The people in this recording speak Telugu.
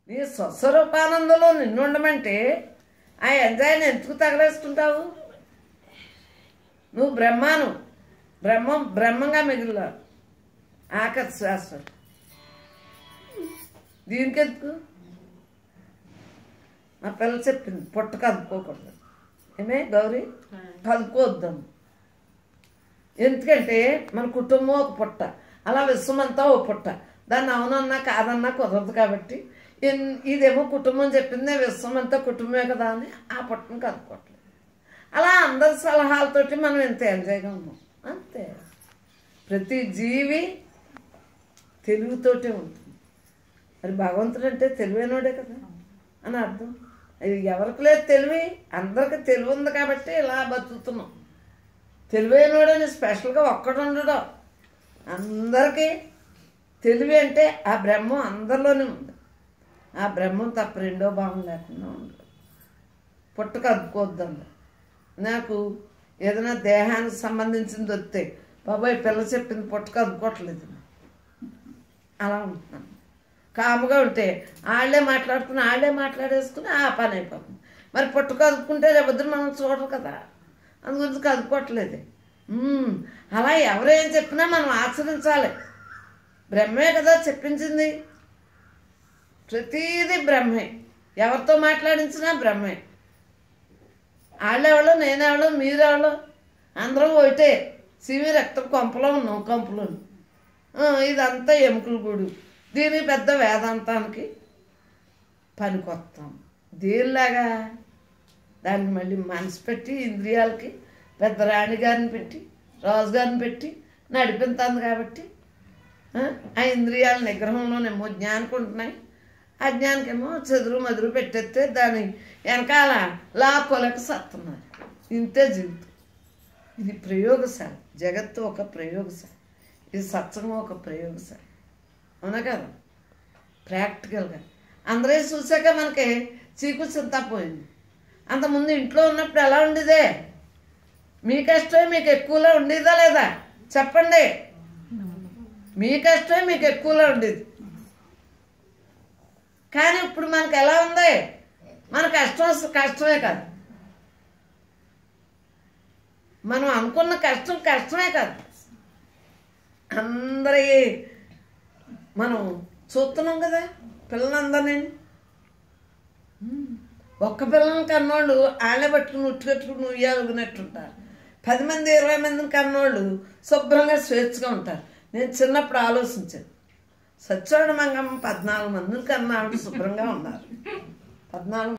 నీ స్వస్వరూపానందంలో నిన్ను ఉండమంటే ఆ ఎంజాయ్ని ఎందుకు తగలేసుకుంటావు నువ్వు బ్రహ్మాను బ్రహ్మం బ్రహ్మంగా మిగిలిన ఆకర్ష శాస్త్రం దీనికెందుకు మా పిల్ల చెప్పింది పుట్ట కదుపుకోకూడదు ఏమే గౌరీ కదుపుకోవద్దాం ఎందుకంటే మన కుటుంబం ఒక పుట్ట అలా విశ్వమంతా ఓ పుట్ట దాన్ని అవునన్నా కాదన్నా కుదరదు కాబట్టి ఇన్- ఇదేమో కుటుంబం చెప్పిందే విశ్వమంతా కుటుంబమే కదా అని ఆ పుట్టను కదుపుకోవట్లేదు అలా అందరి సలహాలతోటి మనం ఎంత ఎంజాయ్గా ఉన్నాం అంతే ప్రతి జీవి తెలివితోటే ఉంటుంది మరి భగవంతుడు అంటే తెలివైనోడే కదా అని అర్థం అది ఎవరికి లేదు తెలివి అందరికి తెలివి ఉంది కాబట్టి ఇలా బతుకుతున్నాం తెలివైనోడని స్పెషల్గా ఒక్కడు ఉండడం అందరికీ తెలివి అంటే ఆ బ్రహ్మం అందరిలోనే ఉంది ఆ బ్రహ్మం తప్ప రెండో భాగం లేకుండా ఉండదు పుట్టక అద్దుకోవద్దండి నాకు ఏదైనా దేహానికి సంబంధించింది వస్తే బాబాయ్ పిల్ల చెప్పింది పుట్టక అద్దుకోవట్లేదు అలా ఉంటున్నాను కాముగా ఉంటే వాళ్ళే మాట్లాడుకుని వాళ్ళే మాట్లాడేసుకుని ఆ పని అయిపోతుంది మరి పుట్ట కదుపుకుంటే రేపొద్దున మనం చూడరు కదా అందు గురించి కదుపుకోవట్లేదు ఉమ్, అలా ఎవరేం చెప్పినా మనం ఆచరించాలి బ్రహ్మే కదా చెప్పించింది ప్రతీది బ్రహ్మే ఎవరితో మాట్లాడించినా బ్రహ్మే వాళ్ళెవడో నేనెవడో మీరెవడో అందరం ఒకటే సివి రక్తం కొంపలో ఉన్నాం కంపులో ఇదంతా ఎముకల గూడు దీని పెద్ద వేదాంతానికి పనికొస్తాం దీనిలాగా దాన్ని మళ్ళీ మనసు పెట్టి ఇంద్రియాలకి పెద్ద రాణిగారిని పెట్టి రాజుగారిని పెట్టి నడిపించింది కాబట్టి ఆ, ఆ ఇంద్రియాల నిగ్రహంలోనేమో జ్ఞానికి ఉంటున్నాయి అజ్ఞానికేమో చెదురు మదురు పెట్టేస్తే దాని వెనకాల లాక్కోలేక సత్తున్నారు ఇంతే జీవితం ఇది ప్రయోగశాల జగత్తు ఒక ప్రయోగశాల ఇది సత్సంగం ఒక ప్రయోగశాల అవునా కదా ప్రాక్టికల్గా అందరూ చూసాక మనకి చీకు చింత పోయింది అంతకుముందు ఇంట్లో ఉన్నప్పుడు ఎలా ఉండేదే మీ కష్టమే మీకు ఎక్కువలో ఉండేదా లేదా చెప్పండి మీ కష్టమే మీకు ఎక్కువలో ఉండేది కానీ ఇప్పుడు మనకు ఎలా ఉంది మన కష్టం అసలు కష్టమే కాదు మనం అనుకున్న కష్టం కష్టమే కాదు అందరి మనం చూస్తున్నాం కదా పిల్లలందరినీ ఒక్క పిల్లల్ని కన్నోళ్ళు వాళ్ళే పట్టుకుని ఉట్టుకట్టుకుని ఉయ్యాలుగునట్టుంటారు పది మంది ఇరవై మందిని కన్నోళ్ళు శుభ్రంగా స్వేచ్ఛగా ఉంటారు నేను చిన్నప్పుడు ఆలోచించాను సత్యవాడ మంగమ్మ పద్నాలుగు మందిని కన్నా ఆవిడ శుభ్రంగా ఉన్నారు పద్నాలుగు